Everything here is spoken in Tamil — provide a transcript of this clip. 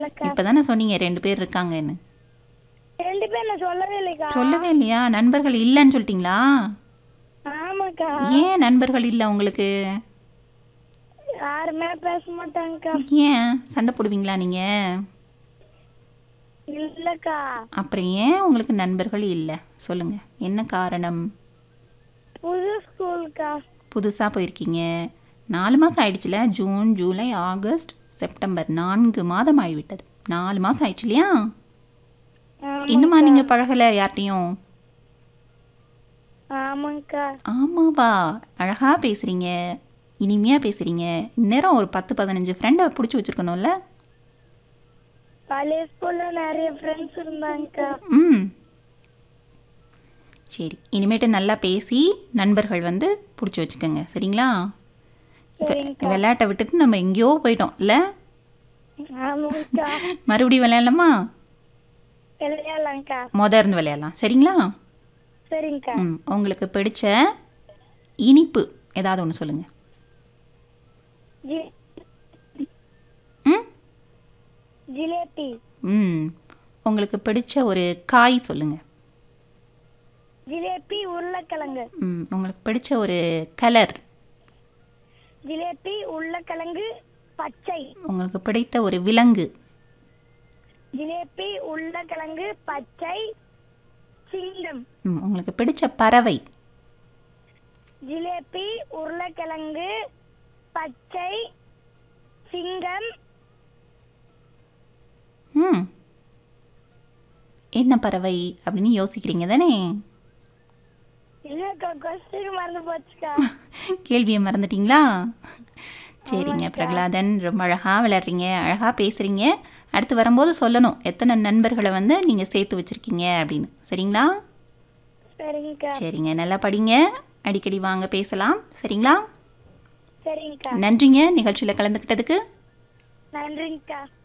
இல்லக்கா இப்பதானே சொன்னீங்க ரெண்டு பேர் இருக்காங்கன்னு ரெண்டு பேர் நான் சொல்லவே இல்லைக்கா சொல்லவே இல்லையா நண்பர்கள் இல்லைன்னு சொல்லிட்டீங்களா ஆமாக்கா ஏன் நண்பர்கள் இல்லை உங்களுக்கு யாருமே பேச மாட்டாங்கக்கா ஏன் சண்டை போடுவீங்களா நீங்க இல்லக்கா அப்புறம் ஏன் உங்களுக்கு நண்பர்கள் இல்லை சொல்லுங்க என்ன காரணம் புது ஸ்கூல்க்கா புதுசாக போயிருக்கீங்க நாலு மாதம் ஆயிடுச்சுல ஜூன் ஜூலை ஆகஸ்ட் செப்டம்பர் நான்கு மாதம் ஆகிவிட்டது நாலு மாதம் ஆயிடுச்சு இல்லையா இன்னுமா நீங்கள் பழகலை யார்ட்டையும் ஆமாங்கக்கா ஆமாவா அழகாக பேசுகிறீங்க இனிமையாக பேசுகிறீங்க இந்நேரம் ஒரு பத்து பதினஞ்சு ஃப்ரெண்டை பிடிச்சி வச்சுருக்கணும்ல பழைய ஸ்கூல்ல நிறைய ஃப்ரெண்ட்ஸ் இருந்தாங்கக்கா ம் சரி இனிமேட்டு நல்லா பேசி நண்பர்கள் வந்து பிடிச்சி வச்சுக்கோங்க சரிங்களா இப்போ விளையாட்டை விட்டுட்டு நம்ம எங்கேயோ போயிட்டோம் இல்லை ஆமாங்கக்கா மறுபடியும் விளையாடலாமா விளையாடலாம்க்கா மொதல் இருந்து விளையாடலாம் சரிங்களா சரிங்கக்கா ம் உங்களுக்கு பிடிச்ச இனிப்பு ஏதாவது ஒன்று சொல்லுங்கள் ஜி- ம் ஜிலேபி ம் உங்களுக்கு பிடிச்ச ஒரு காய் சொல்லுங்கள் ஜிலேபி உருளைக்கிழங்கு ம் உங்களுக்கு பிடிச்ச ஒரு கலர் ஜிலேபி உருளைக்கிழங்கு பச்சை உங்களுக்கு பிடித்த ஒரு விலங்கு ஜிலேபி உருளைக்கிழங்கு பச்சை சிங்கம் ம் உங்களுக்கு பிடிச்ச பறவை ஜிலேபி உருளைக்கிழங்கு பச்சை சிங்கம் ம் என்ன பறவை அப்படின்னு யோசிக்கிறீங்க தானே இல்லக்கா கொஸ்டின் மறந்து போச்சுக்கா கேள்வியை மறந்துட்டீங்களா சரிங்க பிரகலாதன் ரொம்ப அழகாக விளையாடுறீங்க அழகாக பேசுகிறீங்க அடுத்து வரும்போது சொல்லணும் எத்தனை நண்பர்களை வந்து நீங்கள் சேர்த்து வச்சுருக்கீங்க அப்படின்னு சரிங்களா சரிங்கக்கா சரிங்க நல்லா படிங்க அடிக்கடி வாங்க பேசலாம் சரிங்களா சரிங்கக்கா நன்றிங்க நிகழ்ச்சியில் கலந்துக்கிட்டதுக்கு நன்றிங்கக்கா